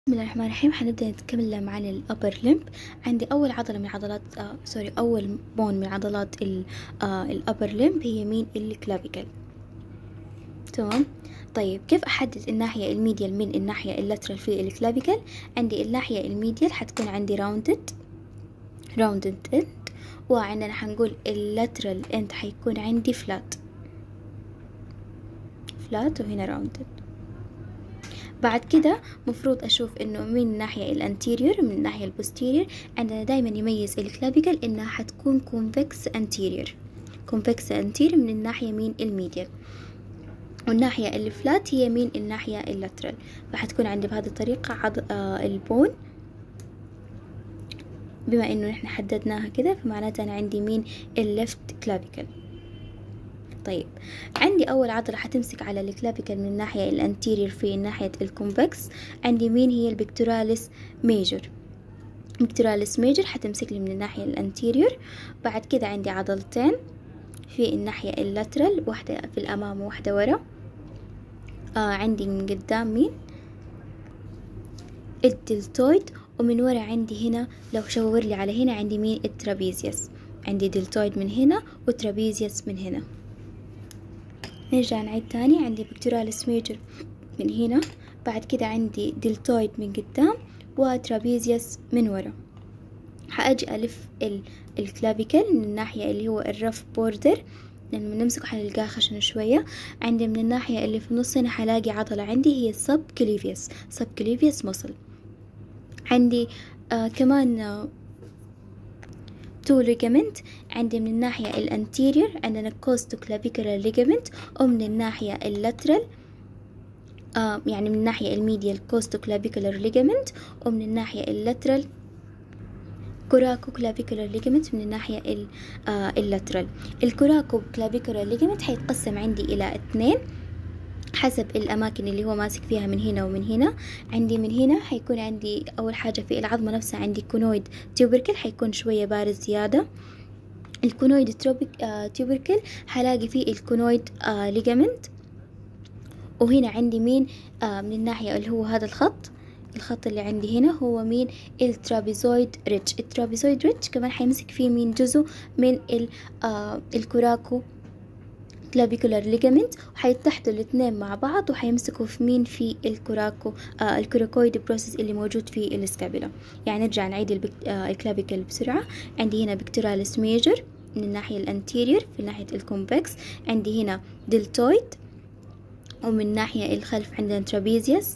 بسم الله الرحمن الرحيم حنبدأ نتكلم عن الأبر لمب عندي أول عضلة من عضلات آه سوري أول بون من عضلات ال آه الأبر لمب هي مين الكلافيكل تمام طيب كيف أحدد الناحية الميديال من الناحية اللاترال في الكلافيكل عندي الناحية الميديال حتكون عندي راوندد راوندد اند وعندنا حنقول اللاترال اند حيكون عندي فلات فلات وهنا راوندد بعد كده مفروض أشوف إنه من الناحية الانتيريور من الناحية البوستيريور عندنا دايما يميز الكلافيكل إنها حتكون كونفكس انتيريور كونفكس انتيريور من الناحية مين الميديال والناحية الفلات هي مين الناحية اللاترال فحتكون عندي بهذه الطريقة عض... آه البون بما إنه نحن حددناها كده فمعناتها أنا عندي مين الليفت كلافيكل طيب عندي أول عضلة حتمسك على الكلافيكل من الناحية الانتيريور في ناحية الكونفكس عندي مين هي البكتوراليس ميجر بكتوراليس ميجر حتمسك لي من الناحية الانتيريور بعد كده عندي عضلتين في الناحية اللاترال واحدة في الأمام وواحدة ورا آه عندي من قدام مين الدلتويد ومن ورا عندي هنا لو شاور لي على هنا عندي مين الترابيزيوس عندي دلتويد من هنا وترابيزيوس من هنا نرجع نعيد تاني عندي بكتوراليس ميجر من هنا بعد كده عندي دلتويد من قدام وترابيزيوس من ورا حأجي ألف الكلافيكل من الناحية اللي هو الرف بوردر لما نمسكه حنلقاه خشن شوية عندي من الناحية اللي في النص هنا حلاقي عضلة عندي هي السب كليفيوس سب كليفيوس مصل عندي آه كمان آه تو ليجامنت عندي من الناحية الانتيريور عندنا كوستو كلافيكولار ليجامنت ومن الناحية اللاترال آه يعني من الناحية الميديال كوستو كلافيكولار ليجامنت ومن الناحية اللاترال كوراكو كلافيكولار ليجامنت من الناحية آه اللاترال الكوراكو كلافيكولار ليجامنت حيتقسم عندي إلى اثنين حسب الأماكن اللي هو ماسك فيها من هنا ومن هنا عندي من هنا حيكون عندي أول حاجة في العظمة نفسها عندي كونويد تيوبركل حيكون شوية بارز زيادة الكونويد تروبيك آه تيوبركل حلاقي فيه الكونويد آه ليجامنت وهنا عندي مين آه من الناحية اللي هو هذا الخط الخط اللي عندي هنا هو مين الترابيزويد ريتش الترابيزويد ريتش كمان حيمسك فيه من جزء من آه الكوراكو كلافيكولار ليجامنت وحيتحدوا الاثنين مع بعض وحيمسكوا في مين في الكوراكو آه الكوراكويد بروسيس اللي موجود في الاسكابيلا يعني نرجع نعيد البك... آه الكلافيكل بسرعة عندي هنا بكتوراليس ميجر من الناحية الانتيريور في ناحية الكونفكس عندي هنا دلتويد ومن الناحية الخلف عندنا ترابيزيوس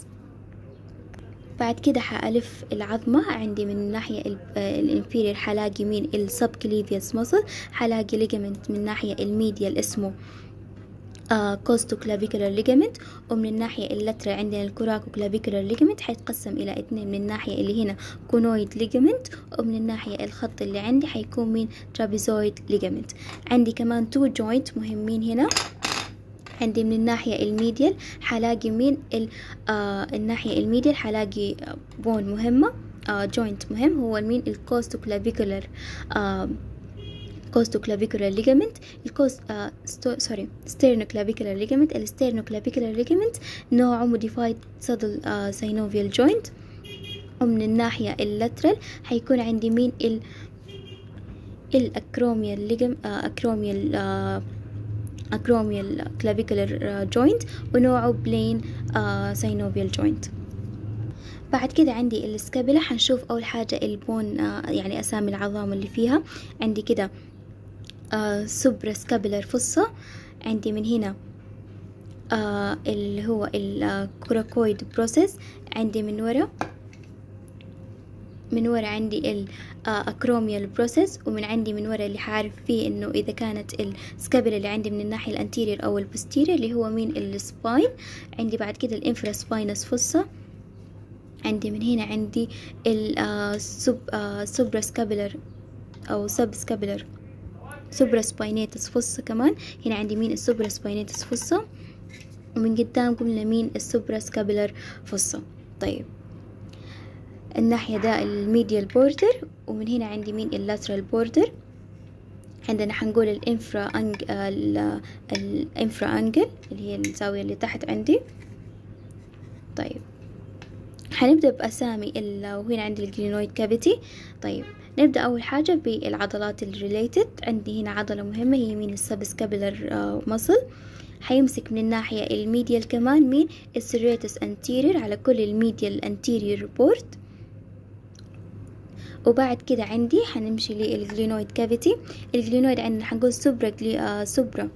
بعد كده حألف العظمة عندي من الناحية الانفيرير حلاقي مين السب كليفيوس مصل حلاقي ليجامنت من الناحية الميديال اسمه آه كوستو كلافيكولار ليجامنت ومن الناحية اللاترال عندنا الكوراكو كلافيكولار ليجامنت حيتقسم إلى اثنين من الناحية اللي هنا كونويد ليجامنت ومن الناحية الخط اللي عندي حيكون مين ترابيزويد ليجامنت عندي كمان تو جوينت مهمين هنا عندي من الناحية الميديال حلاقي مين ال آه الناحية الميديال حلاقي بون مهمة آه جوينت مهم هو مين الكوستو كلافيكولار آه كوستو كلافيكولار ليجامنت الكوست آه ستو سوري ستيرنو كلافيكولار ليجامنت الستيرنو كلافيكولار ليجامنت نوعه موديفايد سادل آه ساينوفيال جوينت ومن الناحية اللاترال حيكون عندي مين ال الأكروميال ليجم آه أكروميال آه acromial clavicular joint ونوعه بلين synovial joint بعد كده عندي السكابيلا حنشوف أول حاجة البون يعني أسامي العظام اللي فيها عندي كده سوبرا سكابيلر فصة عندي من هنا آه اللي هو الكوراكويد بروسيس عندي من ورا من ورا عندي الأكروميال بروسيس ومن عندي من ورا اللي حعرف فيه إنه إذا كانت السكابيلا اللي عندي من الناحية الانتيريور أو البوستيريور اللي هو مين السباين عندي بعد كده الانفرا سباينس فصة عندي من هنا عندي السب سوبرا سكابيلر أو سب سكابيلر سوبرا سباينيتس فصة كمان هنا عندي مين السوبرا سباينيتس فصة ومن قدام قلنا مين السوبرا سكابيلر فصة طيب الناحية ده الميديال بوردر ومن هنا عندي مين اللاترال بوردر عندنا حنقول الانفرا أنج... الانفرا انجل اللي هي الزاوية اللي تحت عندي طيب حنبدأ بأسامي وهنا عندي الجلينويد كافيتي طيب نبدأ أول حاجة بالعضلات الريليتد عندي هنا عضلة مهمة هي مين السبسكابلر مصل حيمسك من الناحية الميديال كمان مين السيريتس انتيرير على كل الميديال انتيرير بورت وبعد كده عندي حنمشي للجلينويد كافيتي الجلينويد عندنا حنقول سوبرا جلي... آه سوبرا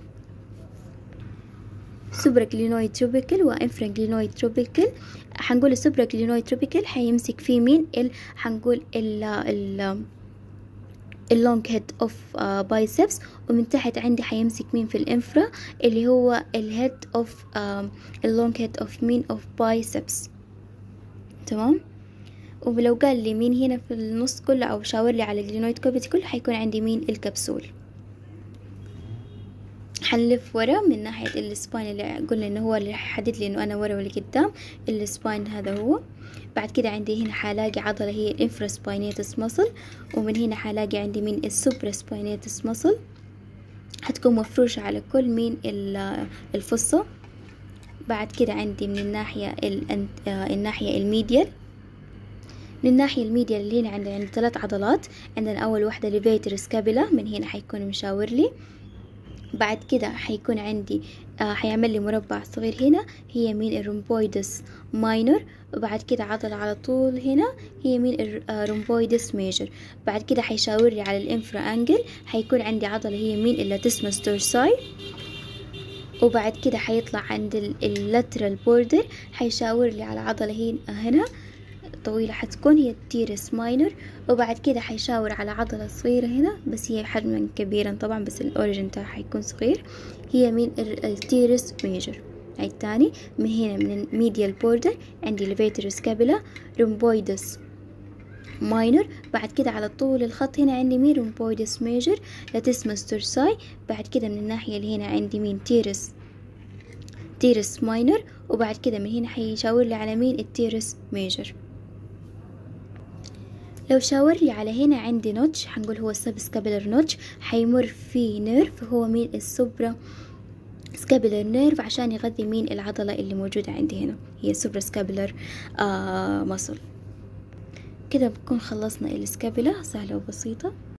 سوبرا جلينويد تروبيكال وانفرا جلينويد تروبيكال حنقول السوبرا جلينويد تروبيكال حيمسك فيه مين ال حنقول ال ال اللونج هيد اوف بايسبس ومن تحت عندي حيمسك مين في الانفرا اللي هو الهيد اوف اللونج هيد اوف مين اوف بايسبس تمام ولو قال لي مين هنا في النص كله او شاور لي على الجلينويد كافيتي كله حيكون عندي مين الكبسول حنلف ورا من ناحية السباين اللي قلنا انه هو اللي حدد لي انه انا ورا ولا قدام السباين هذا هو بعد كده عندي هنا حلاقي عضلة هي الانفراسباينيتس مصل ومن هنا حلاقي عندي مين السوبراسباينيتس مصل حتكون مفروشة على كل مين الفصة بعد كده عندي من الناحية الناحية الميديال من الناحية الميديال اللي هنا عندنا عندي ثلاث عضلات عندنا أول واحدة ليفيتر سكابيلا من هنا حيكون مشاور لي بعد كده حيكون عندي آه حيعمل لي مربع صغير هنا هي مين الرومبويدس ماينور وبعد كده عضلة على طول هنا هي مين الرومبويدس ميجر بعد كده حيشاور لي على الانفرا انجل حيكون عندي عضلة هي مين اللاتسمس تورساي وبعد كده حيطلع عند اللاترال بوردر حيشاور لي على عضلة هنا طويلة حتكون هي التيرس ماينر وبعد كده حيشاور على عضلة صغيرة هنا بس هي حجما كبيرا طبعا بس الأوريجن تاعها حيكون صغير هي من التيرس ميجر هاي التاني من هنا من الميديال بوردر عندي ليفيتر سكابيلا رومبويدس ماينر بعد كده على طول الخط هنا عندي مين رومبويدس ميجر لاتسمس تورساي بعد كده من الناحية اللي هنا عندي مين تيرس تيرس ماينر وبعد كده من هنا حيشاور لي على مين التيرس ميجر لو شاور لي على هنا عندي نوتش حنقول هو السب سكابلر نوتش حيمر في نيرف هو مين السوبرا سكابلر نيرف عشان يغذي مين العضلة اللي موجودة عندي هنا هي السوبرا سكابلر آه مصل كده بنكون خلصنا السكابلة سهلة وبسيطة